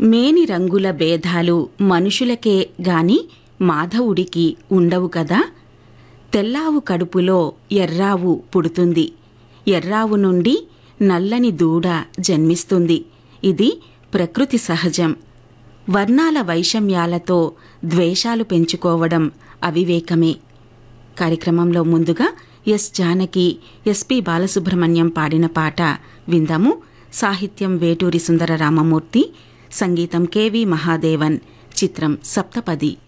మేని రంగుల భేదాలు మనుషులకే గాని మాధవుడికి ఉండవు కదా తెల్లావు కడుపులో ఎర్రావు పుడుతుంది ఎర్రావు నుండి నల్లని దూడ జన్మిస్తుంది ఇది ప్రకృతి సహజం వర్ణాల వైషమ్యాలతో ద్వేషాలు పెంచుకోవడం అవివేకమే కార్యక్రమంలో ముందుగా ఎస్ జానకి ఎస్పి బాలసుబ్రహ్మణ్యం పాడిన పాట విందాము సాహిత్యం వేటూరి సుందర రామమూర్తి సంగీతం కెవి మహాదేవన్ చిత్రం సప్తపది